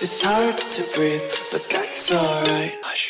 It's hard to breathe, but that's alright. Hush.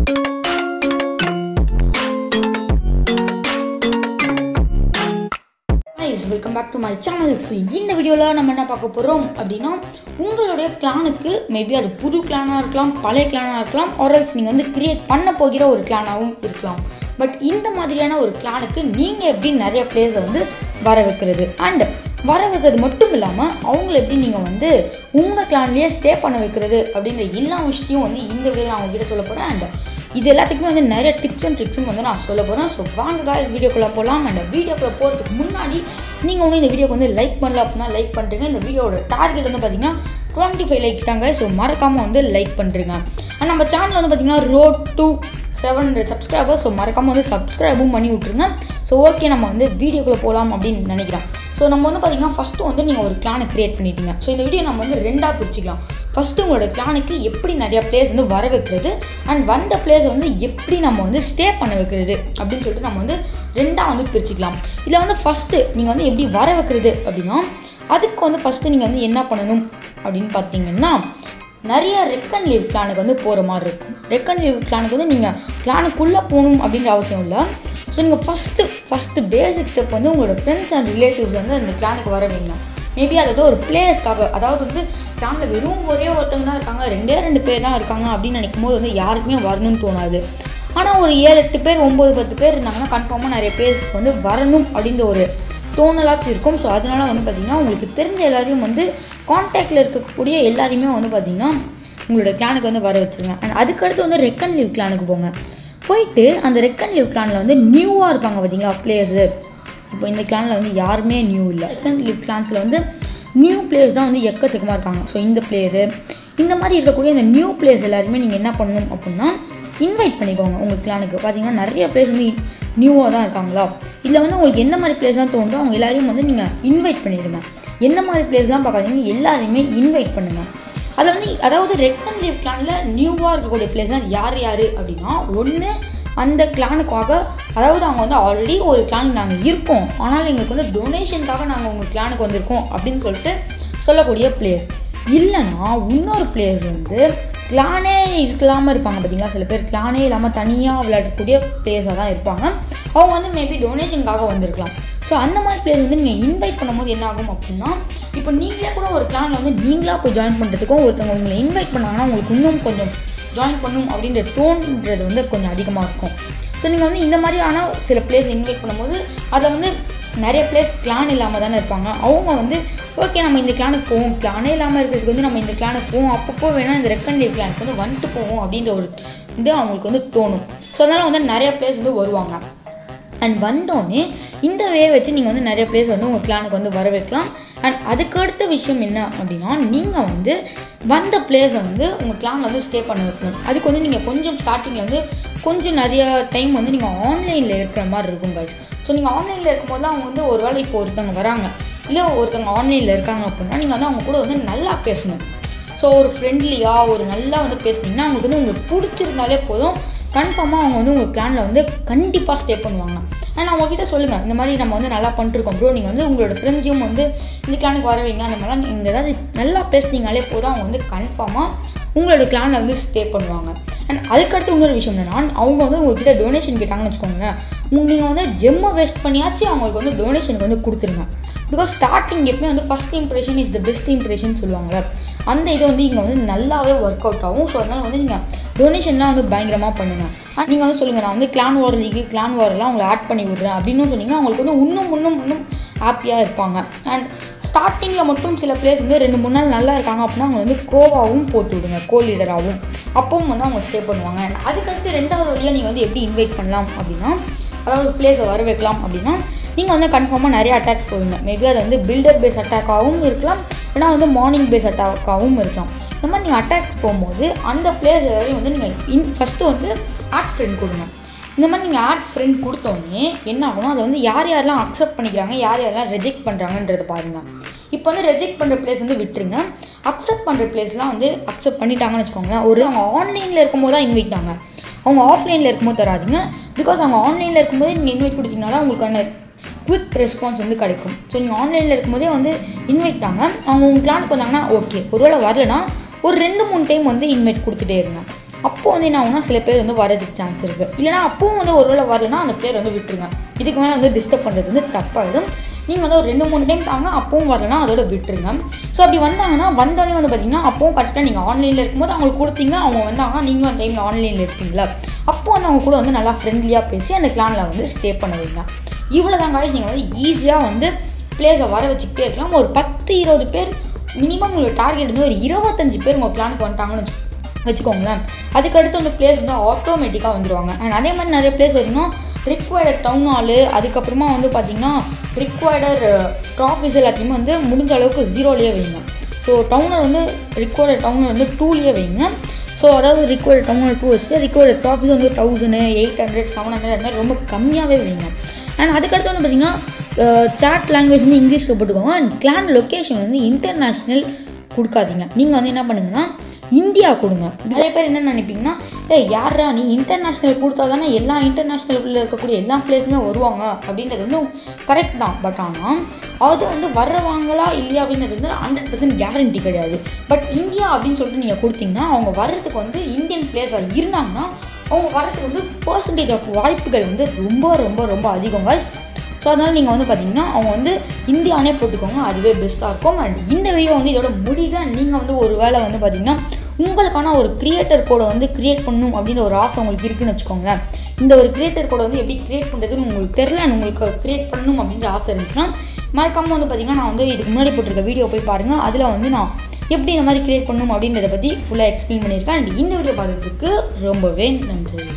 Guys welcome back to my channel so இந்த வீடியோவில் நம்ம என்ன பார்க்க போகிறோம் அப்படின்னா உங்களுடைய கிளானுக்கு மேபி அது புது கிளானாக இருக்கலாம் பழைய கிளானாக இருக்கலாம் ஆர்எல்ஸ் நீங்கள் வந்து கிரியேட் பண்ண போகிற ஒரு கிளானாகவும் இருக்கலாம் பட் இந்த மாதிரியான ஒரு கிளானுக்கு நீங்கள் எப்படி நிறைய பிளேஸை வந்து வர வைக்கிறது அண்ட் வர வைக்கிறது மட்டும் இல்லாமல் அவங்கள எப்படி நீங்கள் வந்து உங்கள் கிளான்லேயே ஸ்டே பண்ண வைக்கிறது அப்படின்ற எல்லா விஷயத்தையும் வந்து இந்த வீடியோவில் நான் உங்ககிட்ட சொல்ல போகிறேன் அண்ட் இது எல்லாத்துக்குமே வந்து நிறைய டிப்ஸ் அண்ட் ட்ரிக்ஸும் வந்து நான் சொல்ல போகிறேன் ஸோ வாங்க guys வீடியோக்குள்ளே போகலாம் அண்ட் வீடியோக்குள்ளே போகிறதுக்கு முன்னாடி நீங்கள் ஒன்றும் இந்த வீடியோக்கு வந்து லைக் பண்ணல அப்படின்னா லைக் பண்ணுறீங்க இந்த வீடியோட டார்கெட் வந்து பார்த்தீங்கன்னா டுவெண்ட்டி ஃபைவ் லைக்ஸ் தாங்க ஸோ மறக்காமல் வந்து லைக் பண்ணுறீங்க அண்ட் நம்ம சேனல் வந்து பார்த்தீங்கன்னா road to seven hundred subscriber so மறக்காமல் வந்து சப்ஸ்கிரைபும் பண்ணி விட்ருங்க ஸோ ஓகே நம்ம வந்து வீடியோக்குள்ளே போகலாம் அப்படின்னு நினைக்கிறேன் ஸோ நம்ம வந்து பார்த்தீங்கன்னா ஃபஸ்ட்டு வந்து நீங்கள் ஒரு கிளானை க்ரியேட் பண்ணிட்டீங்க ஸோ இந்த வீடியோ நம்ம வந்து ரெண்டாக பிரிச்சுக்கலாம் ஃபஸ்ட்டு உங்களோட கிளானுக்கு எப்படி நிறையா பிளேஸ் வந்து வர வைக்கிறது அண்ட் வந்த பிளேஸை வந்து எப்படி நம்ம வந்து ஸ்டே பண்ண வைக்கிறது அப்படின்னு சொல்லிட்டு நம்ம வந்து ரெண்டாக வந்து பிரிச்சுக்கலாம் இதில் வந்து ஃபஸ்ட்டு நீங்கள் வந்து எப்படி வர வைக்கிறது அப்படின்னா அதுக்கு வந்து ஃபஸ்ட்டு நீங்கள் வந்து என்ன பண்ணணும் அப்படின்னு பார்த்தீங்கன்னா நிறைய ரெக்கன் லீவ் கிளானுக்கு வந்து போகிற மாதிரி இருக்கும் ரெக்கன் லீவ் கிளானுக்கு வந்து நீங்கள் கிளானுக்குள்ளே போகணும் அப்படின்ற அவசியம் இல்லை ஸோ நீங்கள் ஃபஸ்ட்டு ஃபஸ்ட்டு பேசிக் ஸ்டெப் வந்து உங்களோட ஃப்ரெண்ட்ஸ் அண்ட் ரிலேட்டிவ்ஸ் வந்து அந்த கிளானுக்கு வர வைங்க மேபி அதோட ஒரு பிளேயர்ஸ்க்காக அதாவது வந்து கிளானில் வெறும் ஒரே ஒருத்தங்க தான் இருக்காங்க ரெண்டே ரெண்டு பேர் தான் இருக்காங்க அப்படின்னு நினைக்கும் போது வந்து யாருக்குமே வரணும்னு தோணாது ஆனால் ஒரு ஏழு எட்டு பேர் ஒம்பது பத்து பேர் இருந்தாங்கன்னா கன்ஃபார்மாக நிறைய பேர்ஸ்க்கு வந்து வரணும் அப்படின்ற ஒரு தோணலாச்சும் இருக்கும் ஸோ அதனால வந்து பார்த்திங்கன்னா உங்களுக்கு தெரிஞ்ச எல்லாரையும் வந்து காண்டாக்டில் இருக்கக்கூடிய எல்லாரையுமே வந்து பார்த்திங்கன்னா உங்களோட கிளானுக்கு வந்து வர வச்சுருங்க அண்ட் அதுக்கடுத்து வந்து ரெக்கன் லீவ் கிளானுக்கு போங்க போயிட்டு அந்த ரெக்கன் லீவ் கிளானில் வந்து நியூவாக இருப்பாங்க பார்த்தீங்களா பிளேயர்ஸு இப்போ இந்த கிளானில் வந்து யாருமே நியூ இல்லை ரெக்கன் லீவ் கிளான்ஸில் வந்து நியூ பிளேயர்ஸ் தான் வந்து எக்கச்சக்கமாக இருக்காங்க ஸோ இந்த பிளேயரு இந்த மாதிரி இருக்கக்கூடிய இந்த நியூ பிளேயர்ஸ் எல்லாருமே நீங்கள் என்ன பண்ணணும் அப்படின்னா இன்வைட் பண்ணிக்கோங்க உங்கள் கிளானுக்கு பார்த்தீங்கன்னா நிறைய பிளேஸ் வந்து நியூவாக தான் இருக்காங்களா இதில் வந்து உங்களுக்கு எந்த மாதிரி பிளேஸ் தான் தோணுதோ அவங்க எல்லாரையும் வந்து நீங்கள் இன்வைட் பண்ணிடுங்க எந்த மாதிரி பிளேஸ் தான் பார்க்காதீங்க எல்லாரையுமே இன்வைட் பண்ணுங்கள் அதில் வந்து அதாவது ரெட் அண்ட் லீவ் கிளானில் நியூவாக இருக்கக்கூடிய பிளேஸ் தான் யார் யார் அப்படின்னா ஒன்று அந்த கிளானுக்காக அதாவது அவங்க வந்து ஆல்ரெடி ஒரு கிளான் நாங்கள் இருக்கோம் ஆனால் எங்களுக்கு வந்து டொனேஷனுக்காக நாங்கள் உங்கள் கிளானுக்கு வந்திருக்கோம் அப்படின்னு சொல்லிட்டு சொல்லக்கூடிய பிளேஸ் இல்லைன்னா இன்னொரு பிளேஸ் வந்து கிளானே இல்லாமல் இருப்பாங்க பார்த்தீங்களா சில பேர் கிளானே இல்லாமல் தனியாக விளையாடக்கூடிய பிளேஸாக தான் இருப்பாங்க அவங்க வந்து மேபி டொனேஷனுக்காக வந்திருக்கலாம் ஸோ அந்த மாதிரி பிளேஸ் வந்து நீங்கள் இன்வைட் பண்ணும்போது என்ன ஆகும் அப்படின்னா இப்போ நீங்களே கூட ஒரு கிளானில் வந்து நீங்களாக போய் ஜாயின் பண்ணுறதுக்கும் ஒருத்தவங்க உங்களை இன்வைட் பண்ணாங்கன்னா உங்களுக்கு இன்னும் கொஞ்சம் ஜாயின் பண்ணும் அப்படின்ற டோன்றது வந்து கொஞ்சம் அதிகமாக இருக்கும் ஸோ நீங்கள் வந்து இந்த மாதிரியான சில பிளேஸ் இன்வைட் பண்ணும்போது அதை வந்து நிறைய பிளேஸ் கிளான் இல்லாமல் தானே இருப்பாங்க அவங்க வந்து ஓகே நம்ம இந்த கிளானுக்கு போவோம் கிளானே இல்லாமல் இருக்கிறதுக்கு வந்து நம்ம இந்த கிளானுக்கு போவோம் அப்பப்போ வேணால் இந்த ரெக்கன் லீவ் கிளானுக்கு வந்து வந்துட்டு போவோம் அப்படின்ற ஒரு இது அவங்களுக்கு வந்து தோணும் ஸோ அதனால் வந்து நிறைய பிளேஸ் வந்து வருவாங்க அண்ட் வந்தோடனே இந்த வே வச்சு நீங்கள் வந்து நிறைய பிளேஸ் வந்து உங்கள் கிளானுக்கு வந்து வர வைக்கலாம் அண்ட் அதுக்கு அடுத்த விஷயம் என்ன அப்படின்னா நீங்கள் வந்து வந்த பிளேஸை வந்து உங்கள் கிளானில் வந்து ஸ்டே பண்ண வைக்கணும் அதுக்கு வந்து நீங்கள் கொஞ்சம் ஸ்டார்டிங்கில் வந்து கொஞ்சம் நிறைய டைம் வந்து நீங்கள் ஆன்லைனில் இருக்கிற மாதிரி இருக்கும் கைஸ் ஸோ நீங்கள் ஆன்லைனில் இருக்கும்போது அவங்க வந்து ஒரு வேளை இப்போ ஒருத்தவங்க வராங்க இல்லை ஒருத்தவங்க ஆன்லைனில் இருக்காங்க அப்படின்னா நீங்கள் வந்து அவங்க கூட வந்து நல்லா பேசணும் ஸோ ஒரு ஃப்ரெண்ட்லியாக ஒரு நல்லா வந்து பேசுனீங்கன்னா அவங்களுக்கு வந்து உங்களுக்கு பிடிச்சிருந்தாலே போதும் கன்ஃபார்மாக அவங்க வந்து உங்கள் கிளானில் வந்து கண்டிப்பாக ஸ்டே பண்ணுவாங்க அண்ட் அவங்ககிட்ட சொல்லுங்கள் இந்த மாதிரி நம்ம வந்து நல்லா பண்ணிட்டுருக்கோம் ப்ரோ நீங்கள் வந்து உங்களோட ஃப்ரெண்ட்ஸையும் வந்து இந்த கிளானுக்கு வர வைங்க அந்த மாதிரிலாம் நீங்கள் ஏதாவது நல்லா பேசுனீங்களே போதும் அவங்க வந்து கன்ஃபார்மாக உங்களோட கிளானில் வந்து ஸ்டே பண்ணுவாங்க அண்ட் அதுக்கடுத்து இன்னொரு விஷயம் என்னன்னா அவங்க வந்து உங்ககிட்ட டொனேஷன் கேட்டாங்கன்னு வச்சுக்கோங்களேன் உங்க நீங்கள் வந்து ஜெம்மை வேஸ்ட் பண்ணியாச்சு அவங்களுக்கு வந்து டொனேஷனுக்கு வந்து கொடுத்துருங்க பிகாஸ் ஸ்டார்டிங் எப்பவுமே வந்து first impression is the best impression சொல்லுவாங்க அந்த இது வந்து இங்கே வந்து நல்லாவே ஒர்க் அவுட் ஆகும் ஸோ அதனால் வந்து நீங்கள் டொனேஷன்லாம் வந்து பயங்கரமாக பண்ணுங்கள் அண்ட் நீங்கள் வந்து சொல்லுங்கள் நான் வந்து கிளான் வார் லீக்கு கிளான் வாரெல்லாம் உங்களை ஆட் பண்ணி விட்றேன் அப்படின்னு சொன்னீங்கன்னா அவங்களுக்கு வந்து இன்னும் இன்னும் இன்னும் ஹாப்பியாக இருப்பாங்க அண்ட் ஸ்டார்டிங்கில் மட்டும் சில பிளேஸ் வந்து ரெண்டு மூணு நாள் நல்லா இருக்காங்க அப்படின்னா அவங்க வந்து கோவாவும் போட்டு விடுங்க கோ லீடராகவும் அப்பவும் வந்து அவங்க ஸ்டே பண்ணுவாங்க And அதுக்கடுத்து ரெண்டாவது வழியாக நீங்கள் வந்து எப்படி இன்வைட் பண்ணலாம் அப்படின்னா அதாவது பிளேஸை வர வைக்கலாம் அப்படின்னா நீங்கள் வந்து கன்ஃபார்மாக நிறைய அட்டாக்ஸ் போவீங்க மேபி அது வந்து பில்டர் பேஸ் அட்டாக்காகவும் இருக்கலாம் இல்லைனா வந்து மார்னிங் பேஸ் அட்டாக்காகவும் இருக்கலாம் இந்த மாதிரி நீங்கள் அட்டாக்ஸ் போகும்போது அந்த பிளேஸ் வரையும் வந்து நீங்கள் இன் ஃபஸ்ட்டு வந்து ஆட் ஃப்ரெண்ட் கொடுங்க இந்த மாதிரி நீங்கள் ஆட் ஃப்ரெண்ட் கொடுத்தோன்னே என்ன ஆகும்னா அதை வந்து யார் யாரெல்லாம் அக்செப்ட் பண்ணிக்கிறாங்க யார் யாரெல்லாம் ரெஜெக்ட் பண்ணுறாங்கன்றத பாருங்கள் இப்போ வந்து ரெஜெக்ட் பண்ணுற பிளேஸ் வந்து விட்டுருங்க அக்செப்ட் பண்ணுற பிளேஸ்லாம் வந்து அக்செப்ட் பண்ணிட்டாங்கன்னு வச்சுக்கோங்களேன் ஒரு அவங்க ஆன்லைனில் இருக்கும்போது தான் இன்வைட் தாங்க அவங்க ஆஃப்லைனில் இருக்கும்போது தராதிங்க பிகாஸ் அவங்க ஆன்லைனில் இருக்கும்போதே நீங்கள் இன்வைட் கொடுத்தீங்கன்னா தான் உங்களுக்கான குவிக் ரெஸ்பான்ஸ் வந்து கிடைக்கும் ஸோ நீங்கள் ஆன்லைனில் இருக்கும்போதே வந்து இன்வைட் தாங்க அவங்க உங்கள் கிளானுக்கு வந்தாங்கன்னா ஓகே ஒருவேளை வரலனா ஒரு ரெண்டு மூணு டைம் வந்து இன்வைட் கொடுத்துட்டே இருங்க அப்போ வந்து என்ன ஆகும்னா சில பேர் வந்து வரதுக்கு சான்ஸ் இருக்குது இல்லைனா அப்பவும் வந்து ஒருவேளை வரலன்னா அந்த பேர் வந்து விட்டுருங்க இதுக்கு மேலே வந்து டிஸ்டர்ப் பண்ணுறது வந்து தப்பாயிடும் நீங்கள் வந்து ஒரு ரெண்டு மூணு டைம் தாங்க அப்பவும் வரலன்னா அதோட விட்டுருங்க ஸோ அப்படி வந்தாங்கன்னா வந்தோடனே வந்து பார்த்தீங்கன்னா அப்பவும் கரெக்டாக நீங்கள் ஆன்லைனில் இருக்கும்போது அவங்களுக்கு கொடுத்தீங்க அவங்க வந்தாங்கன்னா நீங்களும் அந்த டைமில் ஆன்லைனில் இருப்பீங்களா அப்போ வந்து அவங்க கூட வந்து நல்லா ஃப்ரெண்ட்லியாக பேசி அந்த கிளானில் வந்து ஸ்டே பண்ண வைங்க இவ்வளோ தான் guys நீங்கள் வந்து ஈஸியாக வந்து பிளேஸை வர வச்சுக்கிட்டே இருக்கலாம் ஒரு பத்து இருபது பேர் மினிமம் உங்களோட டார்கெட் வந்து ஒரு இருபத்தஞ்சு பேர் உங்கள் பிளானுக்கு வந்துட்டாங்கன்னு வச்சு வச்சுக்கோங்களேன் அதுக்கடுத்து வந்து பிளேஸ் வந்து ஆட்டோமேட்டிக்காக வந்துடுவாங்க அண்ட் அதே மாதிரி நிறைய பிளேஸ் வரணும் ரிக்வயர்டர் டவுன் ஹாலு அதுக்கப்புறமா வந்து பார்த்தீங்கன்னா ரிக்வயர்டர் ட்ராஃபிஸ் எல்லாத்தையுமே வந்து முடிஞ்ச அளவுக்கு ஜீரோலேயே வைங்க ஸோ டவுனர் வந்து ரிக்வயர்டர் டவுனர் வந்து டூலேயே வைங்க ஸோ அதாவது ரிக்வயர்ட் டவுன் டூ வச்சுட்டு ரிக்வயர்ட் ட்ராஃபிஸ் வந்து thousand eight hundred seven hundred அந்த மாதிரி ரொம்ப கம்மியாகவே வைங்க அண்ட் அதுக்கடுத்து வந்து பார்த்தீங்கன்னா சாட் லாங்குவேஜ் வந்து இங்கிலீஷில் போட்டுக்கோங்க அண்ட் கிளான் லொக்கேஷன் வந்து இன்டர்நேஷ்னல் கொடுக்காதீங்க நீங்கள் வந்து என்ன பண்ணுங்கன்னா இந்தியா கொடுங்க நிறைய பேர் என்ன நினைப்பீங்கன்னா ஏய் யாரா நீ இன்டர்நேஷ்னல் கொடுத்தா தானே எல்லா இன்டர்நேஷ்னலுக்குள்ளே இருக்கக்கூடிய எல்லா பிளேஸுமே வருவாங்க அப்படின்றது வந்து கரெக்ட் தான் பட் ஆனால் அது வந்து வர்றவாங்களா இல்லையா அப்படின்றது வந்து ஹண்ட்ரட் பர்சன்ட் கேரண்டி கிடையாது பட் இந்தியா அப்படின்னு சொல்லிட்டு நீங்கள் கொடுத்தீங்கன்னா அவங்க வர்றதுக்கு வந்து இந்தியன் பிளேஸ் இருந்தாங்கன்னா அவங்க வர்றதுக்கு வந்து பர்சன்டேஜ் ஆஃப் வாய்ப்புகள் வந்து ரொம்ப ரொம்ப ரொம்ப அதிகம் guys ஸோ அதனால் நீங்கள் வந்து பார்த்தீங்கன்னா அவங்க வந்து இந்தியானே போட்டுக்கோங்க அதுவே பெஸ்ட்டாக இருக்கும் அண்ட் இந்த வீடியோ வந்து இதோட முடியுது அண்ட் நீங்கள் வந்து ஒரு வேளை வந்து பார்த்தீங்கன்னா உங்களுக்கான ஒரு கிரியேட்டர் கோடை வந்து கிரியேட் பண்ணணும் அப்படின்ற ஒரு ஆசை உங்களுக்கு இருக்குன்னு வச்சுக்கோங்களேன் இந்த ஒரு கிரியேட்டர் கோடை வந்து எப்படி கிரியேட் பண்ணுறதுன்னு உங்களுக்கு தெரில and உங்களுக்கு கிரியேட் பண்ணணும் அப்படின்ற ஆசை இருந்துச்சுன்னா மறக்காமல் வந்து பார்த்தீங்கன்னா நான் வந்து இதுக்கு முன்னாடி போட்டிருக்க வீடியோ போய் பாருங்கள் அதில் வந்து நான் எப்படி இந்த மாதிரி கிரியேட் பண்ணணும் அப்படின்றத பற்றி ஃபுல்லாக எக்ஸ்பிளைன் பண்ணியிருக்கேன் அண்ட் இந்த வீடியோ பார்க்கறதுக்கு ரொம்பவே நன்றி